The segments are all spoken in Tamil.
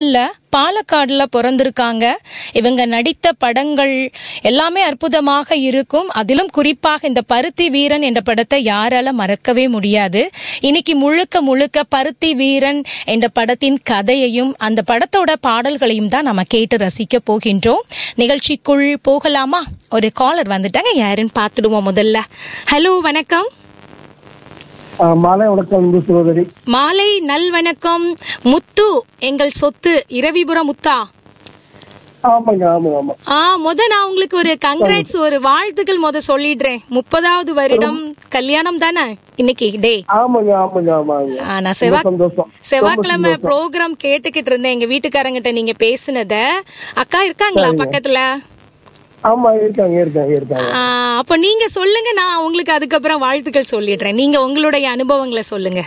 இல்ல பாலக்காடுல பிறந்திருக்காங்க இவங்க நடித்த படங்கள் எல்லாமே அற்புதமாக இருக்கும் அதிலும் குறிப்பாக இந்த பருத்தி வீரன் என்ற படத்தை யாரால மறக்கவே முடியாது இன்னைக்கு முழுக்க முழுக்க பருத்தி வீரன் என்ற படத்தின் கதையையும் அந்த படத்தோட பாடல்களையும் தான் நம்ம கேட்டு ரசிக்க போகின்றோம் நிகழ்ச்சிக்குள் போகலாமா ஒரு காலர் வந்துட்டாங்க யாருன்னு பார்த்துடுவோம் முதல்ல ஹலோ வணக்கம் ஆ, மாலை வணக்கம் அன்பு சகோதரி மாலை நல்வணக்கம் முத்து எங்கள் சொத்து இரவிபுரம் முத்தா ஆமாங்க ஆமாங்க ஆமா ஆ முத நான் உங்களுக்கு ஒரு கங்க்ராட்ஸ் ஒரு வாழ்த்துக்கள் முத சொல்லிடுறேன் முப்பதாவது வருடம் கல்யாணம் தானே இன்னைக்கு டே ஆமாங்க ஆமாங்க ஆமாங்க ஆ, நான் ரொம்ப செவ்வாய் சந்தோஷம் செவ்வாய்க்கிழமை ப்ரோக்ராம் கேட்டுக்கிட்டு இருந்தேன் எங்க வீட்டுக்காரங்கிட்ட நீங்க பேசுனத அக்கா இருக்காங்களா பக்கத்துல ஆமா இருக்காங்க இருக்காங்க இருக்காங்க ஆ, அப்ப நீங்க சொல்லுங்க நான் உங்களுக்கு அதுக்கப்புறம் வாழ்த்துக்கள் சொல்லிடுறேன் நீங்க உங்களுடைய அனுபவங்களை சொல்லுங்க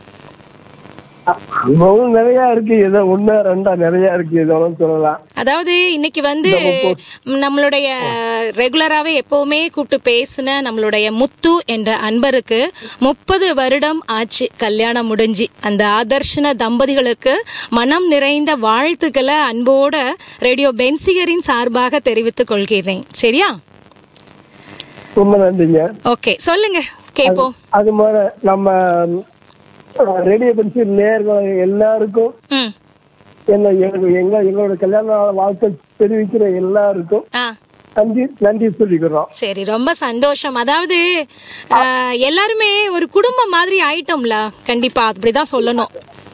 அனுபவம் நிறைய இருக்கு ஏதோ ஒண்ணு ரெண்டா நிறைய இருக்கு ஏதோ சொல்லலாம் அதாவது இன்னைக்கு வந்து ம், நம்மளுடைய ரெகுலராகவே எப்பவுமே கூப்பிட்டு பேசின நம்மளுடைய முத்து என்ற அன்பருக்கு முப்பது வருடம் ஆச்சு கல்யாணம் முடிஞ்சு அந்த ஆதர்ஷன தம்பதிகளுக்கு மனம் நிறைந்த வாழ்த்துக்களை அன்போட ரேடியோ பென்சிகரின் சார்பாக தெரிவித்துக் கொள்கிறேன் சரியா ரொம்ப நன்றிங்க ஓகே சொல்லுங்க கேப்போம் அது மாதிரி நம்ம ரேடியோ பென்சில் நேர்கள் எல்லாருக்கும் ம் என்ன எங்க எங்க எங்களோட கல்யாண நாள் வாழ்க்கை தெரிவிக்கிற எல்லாருக்கும் ஆ நன்றி நன்றி சொல்லிக்கிறோம் சரி ரொம்ப சந்தோஷம் அதாவது அஹ், எல்லாருமே ஒரு குடும்பம் மாதிரி ஆயிட்டோம்ல கண்டிப்பா அப்படிதான் சொல்லணும்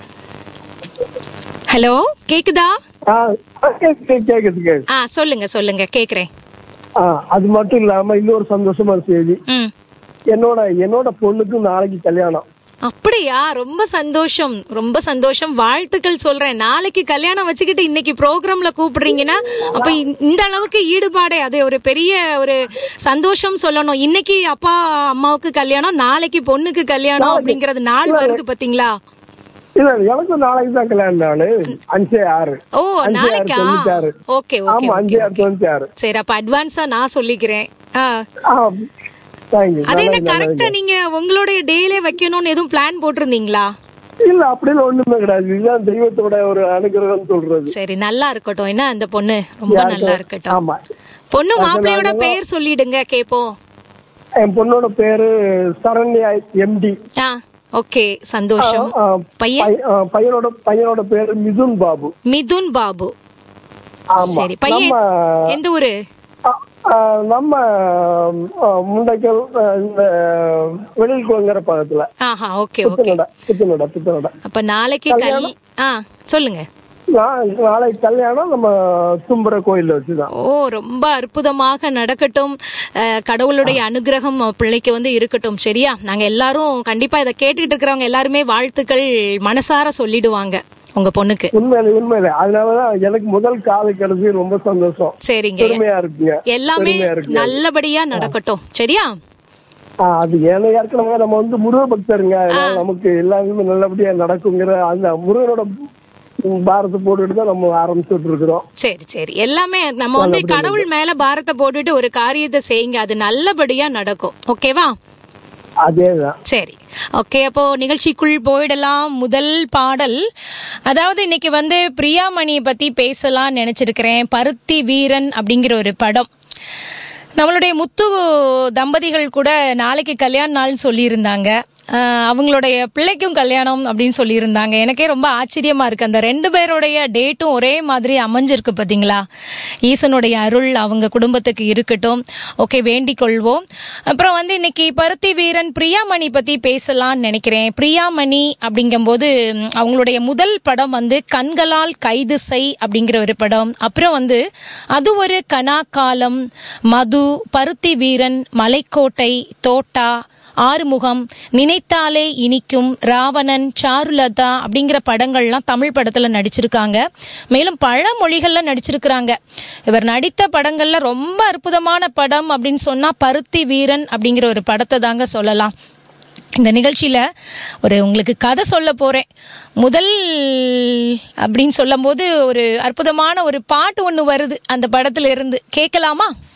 ஹலோ கேக்குதா ஆ கேக்குது கேக்குது கேக்குது ஆ சொல்லுங்க சொல்லுங்க கேக்குறேன் ஆ அது மட்டும் இல்லாம இன்னொரு சந்தோஷமான செய்தி ம் என்னோட என்னோட பொண்ணுக்கு நாளைக்கு கல்யாணம் அப்படியா ரொம்ப சந்தோஷம் ரொம்ப சந்தோஷம் வாழ்த்துக்கள் சொல்றேன் நாளைக்கு கல்யாணம் வச்சுக்கிட்டு இன்னைக்கு ப்ரோக்ராம்ல கூப்பிடுறீங்கன்னா அப்ப இந்த- இந்த அளவுக்கு ஈடுபாடே அது ஒரு பெரிய ஒரு சந்தோஷம் சொல்லணும் இன்னைக்கு அப்பா அம்மாவுக்கு கல்யாணம் நாளைக்கு பொண்ணுக்கு கல்யாணம் அப்படிங்கறது நாள் வருது பாத்தீங்களா இல்ல எனக்கு நாளைக்கு தான் கல்யாணம் நாளு அஞ்சு ஆறு ஓ அஞ்சு ஆறு நாளைக்கா தொண்ணூத்தி ஆறு ஓகே ஓகே ஆமா அஞ்சு ஆறு தொண்ணூத்தி ஆறு சரி அப்ப அட்வான்ஸா நான் சொல்லிக்கிறேன் ஆ. ஆ, thank you. அது என்ன நல்லது, கரெக்டா நீங்க உங்களுடைய டேலே வைக்கணும்னு எதுவும் பிளான் போட்டிருந்தீங்களா இல்ல அப்படின்னு ஒண்ணுமே கிடையாது இதுதான் தெய்வத்தோட ஒரு அனுகிரகம் சொல்றது சரி நல்லா இருக்கட்டும் என்ன அந்த பொண்ணு ரொம்ப நல்லா இருக்கட்டும் ஆமா பொண்ணு மாப்பிள்ளையோட பெயர் சொல்லிடுங்க கேப்போம் என் பொண்ணோட பேரு சரண்யா எம்டி ஆ ஓகே சந்தோஷம் பையன் பையனோட பையனோட பேரு மிதுன் பாபு மிதுன் பாபு ஆமா சரி பையன் நம்ம எந்த ஊரு ஆ, ஆ, நம்ம ஆ, முண்டைக்கல் ஆ, இந்த வெளியில் குளங்கிற பக்கத்துல ஆஹா ஓகே ஓகே புத்தனோட புத்தனோட புத்தனோட அப்ப நாளைக்கு கல் ஆ சொல்லுங்க நா- நாளைக்கு கல்யாணம் நம்ம தும்புற கோயில்ல வச்சுதான் ஓ ரொம்ப அற்புதமாக நடக்கட்டும் அஹ், கடவுளுடைய அனுகிரகம் பிள்ளைக்கு வந்து இருக்கட்டும் சரியா நாங்க எல்லாரும் கண்டிப்பா இதை கேட்டுக்கிட்டு இருக்கிறவங்க எல்லாருமே வாழ்த்துக்கள் மனசார சொல்லிடுவாங்க உங்க பொண்ணுக்கு உண்மையில உண்மையில அதனாலதான் எனக்கு முதல் காலை கிடைச்சி ரொம்ப சந்தோஷம் சரிங்க பெருமையா இருக்குங்க எல்லாமே பெருமையா இருக்கு நல்லபடியா நடக்கட்டும் சரியா ஆ, அது ஏன்னா ஏற்கனவே நம்ம வந்து முருக பக்தருங்க அதனால நமக்கு எல்லாமே நல்லபடியா நடக்குங்கிற அந்த முருகனோட பாரத்தை போட்டுட்டு தான் நம்ம ஆரம்பிச்சுட்டு இருக்கிறோம் சரி சரி எல்லாமே நம்ம வந்து கடவுள் மேல பாரத்தை போட்டுட்டு ஒரு காரியத்தை செய்யுங்க அது நல்லபடியா நடக்கும் ஓகேவா அதேதான் சரி ஓகே அப்போ நிகழ்ச்சிக்குள் போயிடலாம் முதல் பாடல் அதாவது இன்னைக்கு வந்து பிரியாமணியை பத்தி பேசலாம் நினைச்சிருக்கிறேன் பருத்தி வீரன் அப்படிங்கிற ஒரு படம் நம்மளுடைய முத்து தம்பதிகள் கூட நாளைக்கு கல்யாண நாள்னு சொல்லியிருந்தாங்க ஆஹ் அவங்களுடைய பிள்ளைக்கும் கல்யாணம் அப்படின்னு சொல்லியிருந்தாங்க எனக்கே ரொம்ப ஆச்சரியமா இருக்கு அந்த ரெண்டு பேருடைய டேட்டும் ஒரே மாதிரி அமைஞ்சிருக்கு பாத்தீங்களா ஈசனுடைய அருள் அவங்க குடும்பத்துக்கு இருக்கட்டும் ஓகே வேண்டிக் கொள்வோம் அப்புறம் வந்து இன்னைக்கு பருத்தி வீரன் பிரியாமணி பத்தி பேசலாம்னு நினைக்கிறேன் பிரியாமணி அப்படிங்கும்போது ம், அவங்களுடைய முதல் படம் வந்து கண்களால் கைது செய் அப்படிங்கிற ஒரு படம் அப்புறம் வந்து அது ஒரு கனாக்காலம் மது பருத்தி வீரன் மலைக்கோட்டை தோட்டா ஆறுமுகம் நினைத்தாலே இனிக்கும் ராவணன் சாருலதா அப்படிங்கிற படங்கள்லாம் தமிழ் படத்துல நடிச்சிருக்காங்க மேலும் பல மொழிகள்ல நடிச்சிருக்கிறாங்க இவர் நடித்த படங்கள்ல ரொம்ப அற்புதமான படம் அப்படின்னு சொன்னா பருத்தி வீரன் அப்படிங்கிற ஒரு படத்தை தாங்க சொல்லலாம் இந்த நிகழ்ச்சியில ஒரு உங்களுக்கு கதை சொல்ல போறேன் முதல் அப்படின்னு சொல்லும்போது ஒரு அற்புதமான ஒரு பாட்டு ஒன்று வருது அந்த படத்துல இருந்து கேட்கலாமா